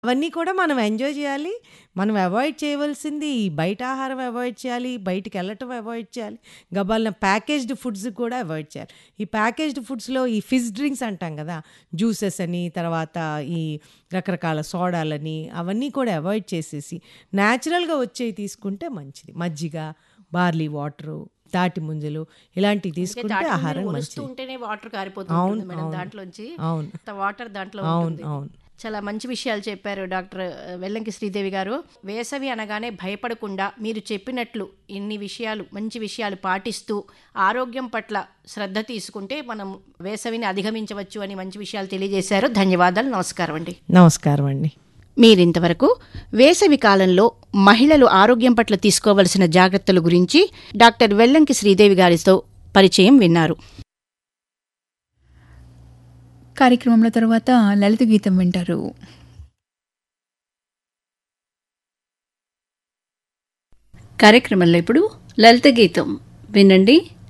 అవన్నీ కూడా మనం ఎంజాయ్ చేయాలి. మనం అవాయిడ్ చేయవలసింది ఈ బయట ఆహారం అవాయిడ్ చేయాలి. బయటికెళ్ళటం అవాయిడ్ చేయాలి. గబాల్న ప్యాకేజ్డ్ ఫుడ్స్ కూడా అవాయిడ్ చేయాలి. ఈ ప్యాకేజ్డ్ ఫుడ్స్‌లో ఈ ఫిజ్ డ్రింక్స్ అంటాం గదా! జ్యూసెస్ అని, తర్వాత ఈ రకరకాల సోడాలని అవన్నీ కూడా అవాయిడ్ చేసేసి నేచురల్‌గా వచ్చేయి తీసుకుంటే మంచిది. మజ్జిగ, బార్లీ వాటరు, తాటి ముంజలు ఇలాంటివి అంటే తీసుకుంటే తాటి ఆహారం ముంజలు ఒలుస్తూ మంచిది. ఉంటేనే వాటర్ కారిపోతూ అవును. ఉంటుంది మేడం అవును. దాంట్లోంచి. అవును. అంత వాటర్ దాంట్లో అవును. ఉంటుంది. అవును. చాలా మంచి విషయాలు చెప్పారు డాక్టర్ వెల్లంకి శ్రీదేవి గారు. వేసవి అనగానే భయపడకుండా మీరు చెప్పినట్లు ఇన్ని విషయాలు మంచి విషయాలు పాటిస్తూ ఆరోగ్యం పట్ల శ్రద్ధ తీసుకుంటే మనం వేసవిని అధిగమించవచ్చు అని మంచి విషయాలు తెలియజేశారు. ధన్యవాదాలు. నమస్కారం అండి. నమస్కారం అండి. మీరింతవరకు వేసవి కాలంలో మహిళలు ఆరోగ్యం పట్ల తీసుకోవలసిన జాగ్రత్తల గురించి డాక్టర్ వెల్లంకి శ్రీదేవి గారితో పరిచయం విన్నారు. కార్యక్రమంలో తర్వాత లలిత గీతం వింటారు. కార్యక్రమంలో ఇప్పుడు లలిత గీతం వినండి